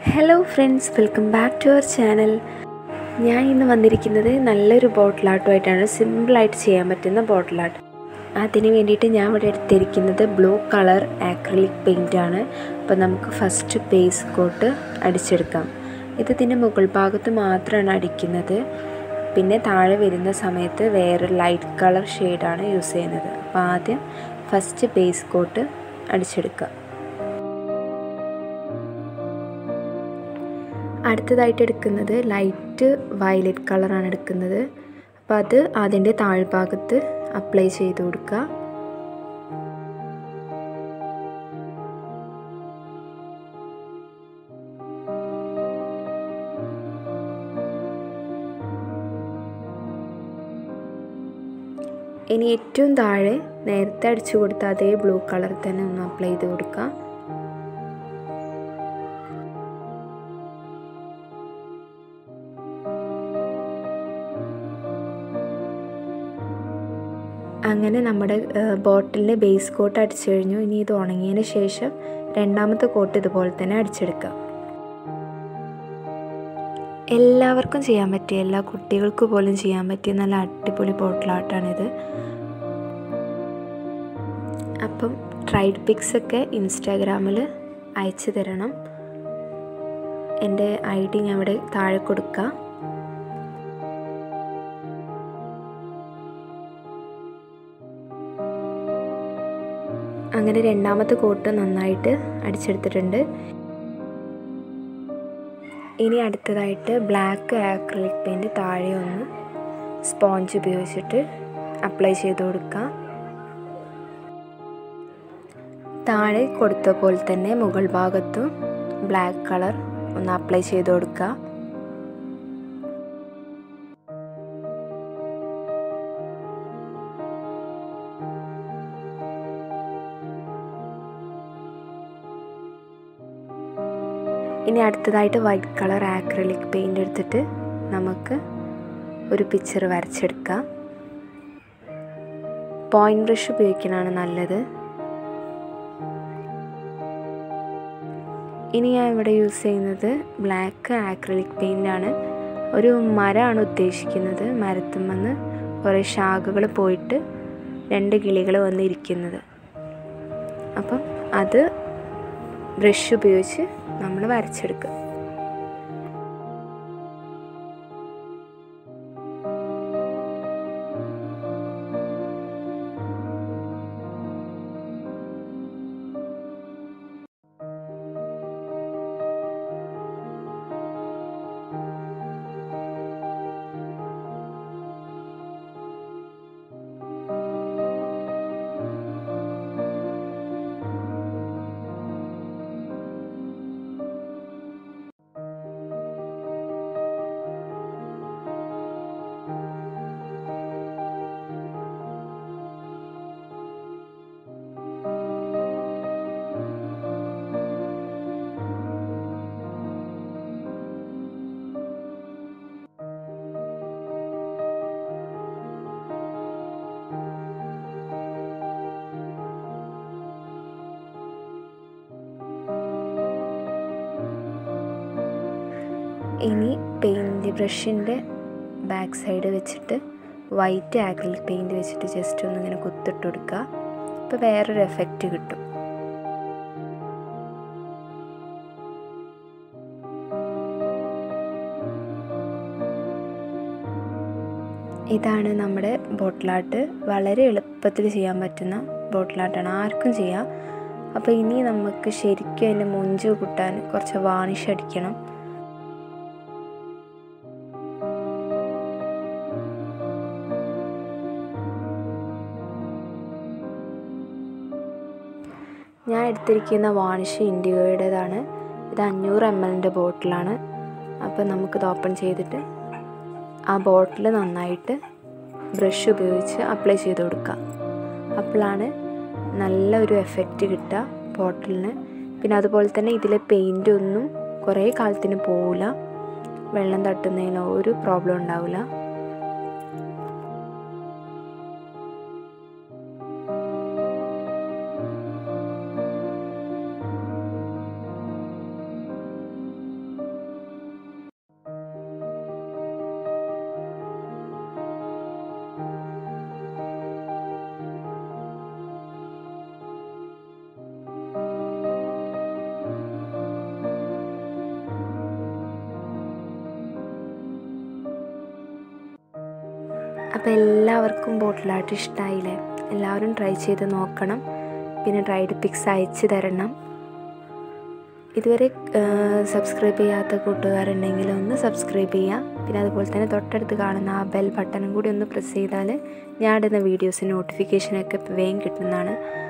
hello friends welcome back to our channel ഞാൻ ഇന്ന് വന്നിരിക്കുന്നത് നല്ലൊരു ബോട്ടിൽ ആർട്ടുമായിട്ടാണ് സിമ്പിളായിട്ട് ചെയ്യാൻ പറ്റുന്ന ബോട്ടിൽ ആർട്ട് അതിന് വേണ്ടിയിട്ട് ഞാൻ ഇവിടെ എടുത്തിരിക്കുന്നത് ബ്ലൂ കളർ ആക്രിലിക് പെയിൻ്റ് ആണ് അപ്പോൾ നമുക്ക് ഫസ്റ്റ് ബേസ് കോട്ട് അടിച്ചെടുക്കാം ഇത് ഇതിൻ്റെ മുകൾ ഭാഗത്ത് മാത്രമാണ് അടിക്കുന്നത് പിന്നെ താഴെ വരുന്ന സമയത്ത് വേറെ ലൈറ്റ് കളർ ഷെയ്ഡാണ് യൂസ് ചെയ്യുന്നത് അപ്പോൾ ആദ്യം ഫസ്റ്റ് ബേസ് കോട്ട് അടിച്ചെടുക്കുക അടുത്തതായിട്ട് എടുക്കുന്നത് ലൈറ്റ് വയലറ്റ് കളറാണ് എടുക്കുന്നത് അപ്പോൾ അത് അതിൻ്റെ താഴ്ഭാഗത്ത് അപ്ലൈ ചെയ്ത് കൊടുക്കുക ഇനി ഏറ്റവും താഴെ നേരത്തെ അടിച്ചു കൊടുത്ത അതേ ബ്ലൂ കളർ തന്നെ ഒന്ന് അപ്ലൈ ചെയ്ത് കൊടുക്കുക അങ്ങനെ നമ്മുടെ ബോട്ടിലിൻ്റെ ബേസ് കോട്ട് അടിച്ചു കഴിഞ്ഞു ഇനി ഇത് ഉണങ്ങിയതിന് ശേഷം രണ്ടാമത്തെ കോട്ട് ഇതുപോലെ തന്നെ അടിച്ചെടുക്കാം എല്ലാവർക്കും ചെയ്യാൻ പറ്റിയ എല്ലാ കുട്ടികൾക്ക് പോലും ചെയ്യാൻ പറ്റിയ നല്ല അടിപൊളി ബോട്ടിലാട്ടാണിത് അപ്പം ട്രൈഡ് പിക്സ് ഒക്കെ ഇൻസ്റ്റാഗ്രാമിൽ അയച്ചു തരണം എൻ്റെ ഐ ഡി ഞാൻ ഇവിടെ താഴെ കൊടുക്കാം അങ്ങനെ രണ്ടാമത്തെ കോട്ട് നന്നായിട്ട് അടിച്ചെടുത്തിട്ടുണ്ട് ഇനി അടുത്തതായിട്ട് ബ്ലാക്ക് ആക്രിലിക് പെയിൻറ്റ് താഴെ ഒന്ന് സ്പോഞ്ച് ഉപയോഗിച്ചിട്ട് അപ്ലൈ ചെയ്ത് കൊടുക്കാം താഴെ കൊടുത്ത പോലെ തന്നെ മുകൾ ഭാഗത്തും ബ്ലാക്ക് കളർ ഒന്ന് അപ്ലൈ ചെയ്ത് കൊടുക്കുക ഇനി അടുത്തതായിട്ട് വൈറ്റ് കളർ ആക്രിലിക് പെയിൻ്റ് എടുത്തിട്ട് നമുക്ക് ഒരു പിക്ചർ വരച്ചെടുക്കാം പോയിൻ്റ് ബ്രഷ് ഉപയോഗിക്കണതാണ് നല്ലത് ഇനി ഞാൻ ഇവിടെ യൂസ് ചെയ്യുന്നത് ബ്ലാക്ക് ആക്രിലിക് പെയിൻ്റാണ് ഒരു മരമാണ് ഉദ്ദേശിക്കുന്നത് മരത്തുമെന്ന് കുറേ ശാഖകൾ പോയിട്ട് രണ്ട് കിളികൾ വന്നിരിക്കുന്നത് അപ്പം അത് ബ്രഷ് ഉപയോഗിച്ച് നമ്മൾ വരച്ചെടുക്കുക ഇനി പെയിൻറ്റ് ബ്രഷിൻ്റെ ബാക്ക് സൈഡ് വെച്ചിട്ട് വൈറ്റ് ആക്രിലിക് പെയിൻറ്റ് വെച്ചിട്ട് ജസ്റ്റ് ഒന്ന് ഇങ്ങനെ കുത്തിട്ട് കൊടുക്കുക അപ്പോൾ വേറൊരു എഫക്റ്റ് കിട്ടും ഇതാണ് നമ്മുടെ ബോട്ടിലാട്ട് വളരെ എളുപ്പത്തിൽ ചെയ്യാൻ പറ്റുന്ന ബോട്ടിലാട്ടാണ് ആർക്കും ചെയ്യാം അപ്പോൾ ഇനി നമുക്ക് ശരിക്കും അതിൻ്റെ മൊഞ്ച് കൂട്ടാൻ കുറച്ച് വാണിഷ് അടിക്കണം ഞാൻ എടുത്തിരിക്കുന്ന വാണിഷ് ഇൻഡിഗോയുടേതാണ് ഇത് അഞ്ഞൂറ് എം എല്ലിൻ്റെ ബോട്ടിലാണ് അപ്പോൾ നമുക്കിത് ഓപ്പൺ ചെയ്തിട്ട് ആ ബോട്ടിൽ നന്നായിട്ട് ബ്രഷ് ഉപയോഗിച്ച് അപ്ലൈ ചെയ്ത് കൊടുക്കുക അപ്പോഴാണ് നല്ല ഒരു എഫക്റ്റ് കിട്ടുക ബോട്ടിലിന് പിന്നെ അതുപോലെ തന്നെ ഇതിലെ പെയിൻ്റ് ഒന്നും കുറേ കാലത്തിന് പോവില്ല വെള്ളം തട്ടുന്നതിനോ ഒരു പ്രോബ്ലം ഉണ്ടാവില്ല അപ്പോൾ എല്ലാവർക്കും ബോട്ടിൽ ആർട്ട് ഇഷ്ടമായില്ലേ എല്ലാവരും ട്രൈ ചെയ്ത് നോക്കണം പിന്നെ ഡ്രൈഡ് പിക്സ് അയച്ചു തരണം ഇതുവരെ സബ്സ്ക്രൈബ് ചെയ്യാത്ത കൂട്ടുകാരുണ്ടെങ്കിൽ ഒന്ന് സബ്സ്ക്രൈബ് ചെയ്യുക പിന്നെ അതുപോലെ തന്നെ തൊട്ടടുത്ത് കാണുന്ന ആ ബെൽ ബട്ടണും കൂടി ഒന്ന് പ്രസ് ചെയ്താൽ ഞാൻ ഇടുന്ന വീഡിയോസ് നോട്ടിഫിക്കേഷനൊക്കെ വേഗം കിട്ടുന്നതാണ്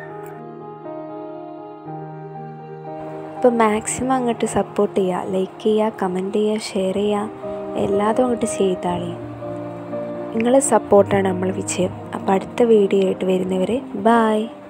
അപ്പോൾ മാക്സിമം അങ്ങോട്ട് സപ്പോർട്ട് ചെയ്യുക ലൈക്ക് ചെയ്യുക കമൻറ്റ് ചെയ്യുക ഷെയർ ചെയ്യുക എല്ലാതും അങ്ങോട്ട് ചെയ്താളി നിങ്ങളെ സപ്പോർട്ടാണ് നമ്മൾ വിജയം അപ്പോൾ അടുത്ത വീഡിയോ ആയിട്ട് വരുന്നവരെ ബായ്